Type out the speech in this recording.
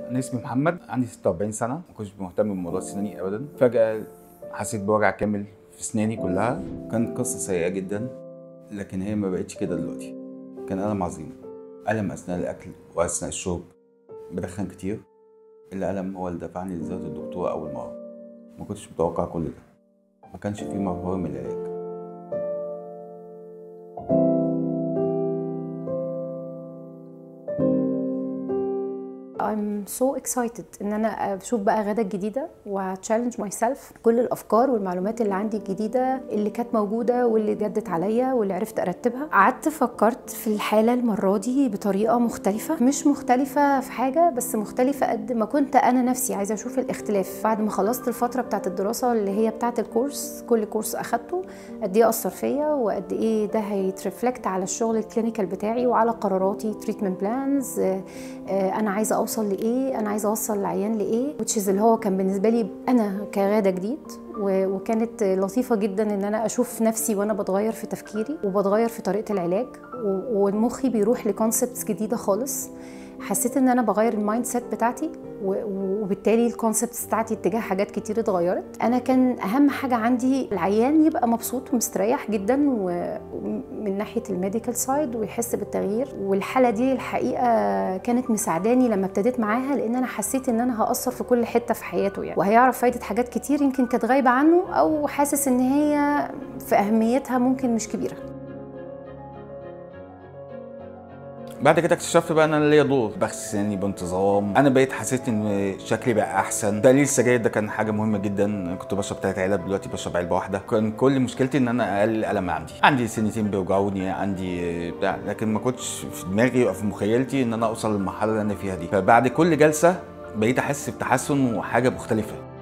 انا اسمي محمد عندي 46 سنه ما كنتش مهتم بموضوع سناني ابدا فجاه حسيت بوجع كامل في اسناني كلها كانت قصه سيئه جدا لكن هي ما بقتش كده دلوقتي كان الم عظيم الم اثناء الاكل واثناء الشرب بدخن كتير الالم هو اللي دفعني لزياره الدكتور اول مره ما كنتش متوقع كل ده ما كانش في مفهوم من العلاج I'm so excited ان انا اشوف بقى غدا الجديده وتشالنج ماي سيلف كل الافكار والمعلومات اللي عندي الجديده اللي كانت موجوده واللي جدت عليا واللي عرفت ارتبها قعدت فكرت في الحاله المره دي بطريقه مختلفه مش مختلفه في حاجه بس مختلفه قد ما كنت انا نفسي عايزه اشوف الاختلاف بعد ما خلصت الفتره بتاعت الدراسه اللي هي بتاعت الكورس كل كورس اخدته قد ايه اثر فيا وقد ايه ده هيترفلكت على الشغل الكلينيكال بتاعي وعلى قراراتي تريتمنت بلانز انا عايزه اوصل لايه انا عايزه اوصل العيان لايه which اللي هو كان بالنسبه لي انا كغاده جديد وكانت لطيفه جدا ان انا اشوف نفسي وانا بتغير في تفكيري وبتغير في طريقه العلاج ومخي بيروح لكونسبتس جديده خالص حسيت ان انا بغير المايند سيت بتاعتي وبالتالي الكونسبتس بتاعتي اتجاه حاجات كتير اتغيرت انا كان اهم حاجه عندي العيان يبقى مبسوط ومستريح جدا ومن ناحيه الميديكال سايد ويحس بالتغيير والحاله دي الحقيقه كانت مساعداني لما ابتديت معاها لان انا حسيت ان انا هاثر في كل حته في حياته يعني وهيعرف فايده حاجات كتير يمكن كانت غايبه عنه او حاسس ان هي في اهميتها ممكن مش كبيره بعد كده اكتشفت بقى ان انا ليا دور بغسل سناني بانتظام انا بقيت حسيت ان شكلي بقى احسن تقليل السجاير ده كان حاجه مهمه جدا انا كنت بشرب ثلاث علب دلوقتي بشرب علبه واحده كان كل مشكلتي ان انا اقلل الالم عندي عندي سنتين بيوجعوني عندي بتاع لكن ما كنتش في دماغي او في مخيلتي ان انا اوصل للمرحله اللي انا فيها دي فبعد كل جلسه بقيت احس بتحسن وحاجه مختلفه